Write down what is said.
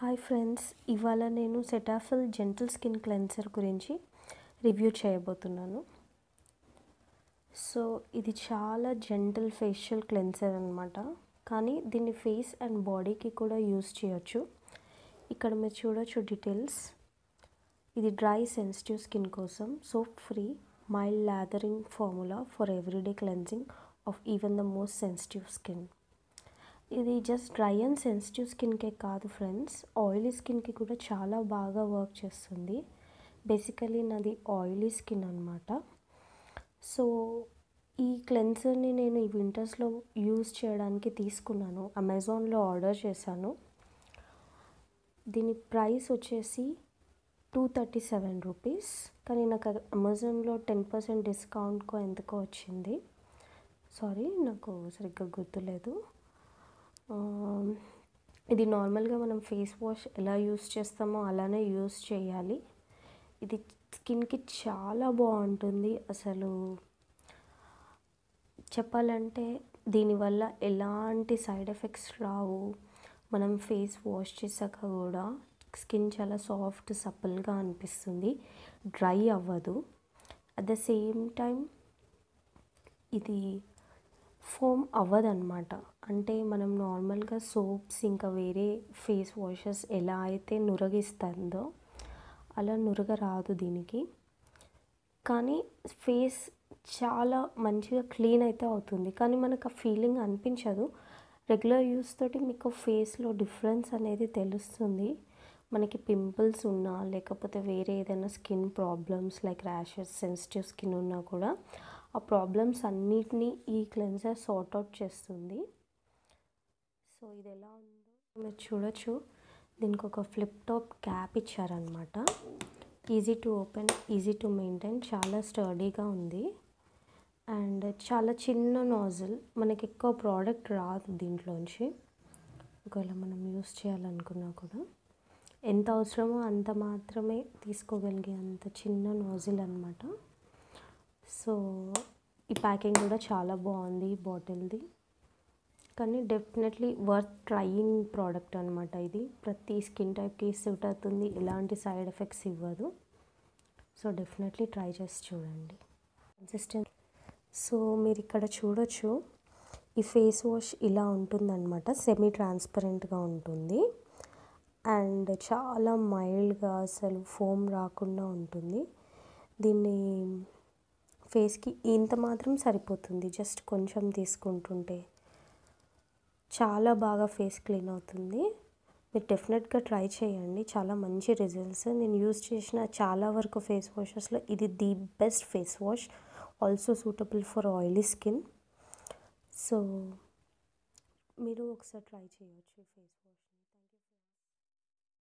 hi friends ఇవాళ నేను Cetaphil gentle skin cleanser గురించి రివ్యూ చేయబోతున్నాను సో ఇది చాలా జెంటల్ ఫేషియల్ క్లెన్సర్ అనమాట కానీ దీన్ని ఫేస్ అండ్ బాడీకి కూడా యూస్ చేయొచ్చు ఇక్కడ మీరు చూడొచ్చు డీటెయిల్స్ ఇది డ్రై సెన్సిటివ్ స్కిన్ కోసం soap free mild lathering formula for everyday cleansing of even the most sensitive skin ఇది జస్ట్ డ్రై అండ్ సెన్సిటివ్ స్కిన్కే కాదు ఫ్రెండ్స్ ఆయిలీ స్కిన్కి కూడా చాలా బాగా వర్క్ చేస్తుంది బేసికలీ నాది ఆయిలీ స్కిన్ అనమాట సో ఈ క్లెన్సర్ని నేను ఈ వింటర్స్లో యూజ్ చేయడానికి తీసుకున్నాను అమెజాన్లో ఆర్డర్ చేశాను దీని ప్రైస్ వచ్చేసి టూ థర్టీ సెవెన్ రూపీస్ కానీ నాకు అమెజాన్లో టెన్ పర్సెంట్ డిస్కౌంట్కో ఎందుకో వచ్చింది సారీ నాకు సరిగ్గా గుర్తులేదు ఇది నార్మల్గా మనం ఫేస్ వాష్ ఎలా యూస్ చేస్తామో అలానే యూస్ చేయాలి ఇది స్కిన్కి చాలా బాగుంటుంది అసలు చెప్పాలంటే దీనివల్ల ఎలాంటి సైడ్ ఎఫెక్ట్స్ రావు మనం ఫేస్ వాష్ చేశాక కూడా స్కిన్ చాలా సాఫ్ట్ సప్పల్గా అనిపిస్తుంది డ్రై అవ్వదు అట్ ద సేమ్ టైం ఇది ఫోమ్ అవ్వదన్నమాట అంటే మనం నార్మల్గా సోప్స్ ఇంకా వేరే ఫేస్ వాషెస్ ఎలా అయితే నురగిస్తుందో అలా నురగ రాదు దీనికి కానీ ఫేస్ చాలా మంచిగా క్లీన్ అయితే అవుతుంది కానీ మనకు ఆ ఫీలింగ్ అనిపించదు రెగ్యులర్ యూస్ తోటి మీకు ఫేస్లో డిఫరెన్స్ అనేది తెలుస్తుంది మనకి పింపుల్స్ ఉన్నా లేకపోతే వేరే ఏదైనా skin problems like rashes sensitive skin ఉన్నా కూడా ఆ ప్రాబ్లమ్స్ అన్నిటినీ ఈ క్లెన్సర్ సార్ట్ అవుట్ చేస్తుంది సో ఇది ఎలా ఉందో మీరు చూడొచ్చు దీనికి ఒక ఫ్లిప్ టాప్ క్యాప్ ఇచ్చారనమాట easy to open easy to maintain చాలా స్టడీగా ఉంది అండ్ చాలా చిన్న నాజిల్ మనకి ఎక్కువ ప్రోడక్ట్ రాదు దీంట్లోంచి ఒకవేళ మనం యూస్ చేయాలనుకున్నా కూడా ఎంత అవసరమో అంత మాత్రమే తీసుకోగలిగే అంత చిన్న నాజిల్ అనమాట సో ఈ ప్యాకింగ్ కూడా చాలా బాగుంది ఈ బాటిల్ది కానీ డెఫినెట్లీ వర్త్ ట్రయింగ్ ప్రోడక్ట్ అనమాట ఇది ప్రతి స్కిన్ టైప్కి సూట్ అవుతుంది ఎలాంటి సైడ్ ఎఫెక్ట్స్ ఇవ్వదు సో డెఫినెట్లీ ట్రై చేసి చూడండి కన్సిస్టెంట్ సో మీరు ఇక్కడ చూడొచ్చు ఈ ఫేస్ వాష్ ఇలా ఉంటుందన్నమాట సెమీ ట్రాన్స్పరెంట్గా ఉంటుంది అండ్ చాలా మైల్డ్గా అసలు ఫోమ్ రాకుండా ఉంటుంది దీన్ని ఫేస్కి ఇంత మాత్రం సరిపోతుంది జస్ట్ కొంచెం తీసుకుంటుంటే చాలా బాగా ఫేస్ క్లీన్ అవుతుంది మీరు డెఫినెట్గా ట్రై చేయండి చాలా మంచి రిజల్ట్స్ నేను యూస్ చేసిన చాలా వరకు ఫేస్ వాషెస్లో ఇది the best face wash also suitable for oily skin so మీరు ఒకసారి ట్రై చేయవచ్చు ఫేస్ వాష్